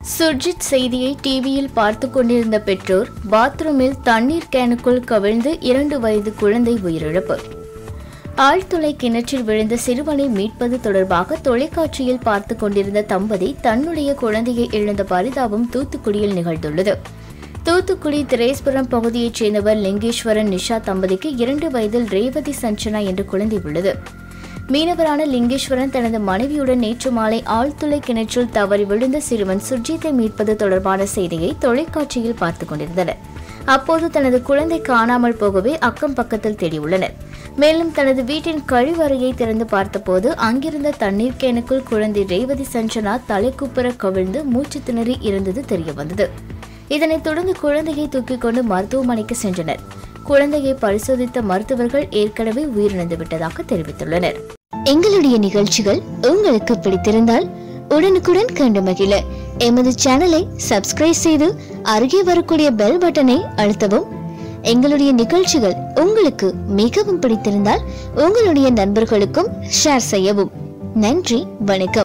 சுர்ஜித் செய்தியை டிவியில் பார்த்து கொண்டிருந்த பெற்றோர் பாத்ரூமில் தண்ணீர் கேனுக்குள் கவிழ்ந்து இரண்டு வயது குழந்தை உயிரிழப்பு ஆழ்துளை கிணற்றில் விழுந்த சிறுவனை மீட்பது தொடர்பாக தொலைக்காட்சியில் பார்த்து கொண்டிருந்த தம்பதி தன்னுடைய குழந்தையை இழந்த பரிதாபம் தூத்துக்குடியில் நிகழ்ந்துள்ளது தூத்துக்குடி திரேஸ்புரம் பகுதியைச் சேர்ந்தவர் லிங்கேஸ்வரன் நிஷா தம்பதிக்கு இரண்டு வயதில் ரேவதி சஞ்சனா என்ற குழந்தை உள்ளது மீனவரான லிங்கேஸ்வரன் தனது மனைவியுடன் நேற்று மாலை ஆழ்துளை கிணற்றில் தவறி விழுந்த சிறுவன் சுர்ஜித்தை மீட்பது தொடர்பான செய்தியை தொலைக்காட்சியில் பார்த்துக் கொண்டிருந்தனர் அப்போது தனது குழந்தை காணாமல் போகவே அக்கம் பக்கத்தில் தேடியுள்ளனர் மேலும் தனது வீட்டின் கழிவறையை திறந்து பார்த்தபோது அங்கிருந்த தண்ணீர் கேனுக்குள் குழந்தை ரேவதி சஞ்சனா தலைக்குப்புற கவிழ்ந்து மூச்சு திணறி இருந்தது தெரியவந்தது இதனைத் தொடர்ந்து குழந்தையை தூக்கிக் கொண்டு மருத்துவமனைக்கு சென்றனர் குழந்தையை பரிசோதித்த மருத்துவர்கள் ஏற்கனவே உயிரிழந்து விட்டதாக தெரிவித்துள்ளனர் எங்களுடைய நிகழ்ச்சிகள் உங்களுக்கு பிடித்திருந்தால் உடனுக்குடன் கண்டு மகிழ எமது சேனலை சப்ஸ்கிரைப் செய்து அருகே வரக்கூடிய பெல் பட்டனை அழுத்தவும் எங்களுடைய நிகழ்ச்சிகள் உங்களுக்கு மிகவும் பிடித்திருந்தால் உங்களுடைய நண்பர்களுக்கும் ஷேர் செய்யவும் நன்றி வணக்கம்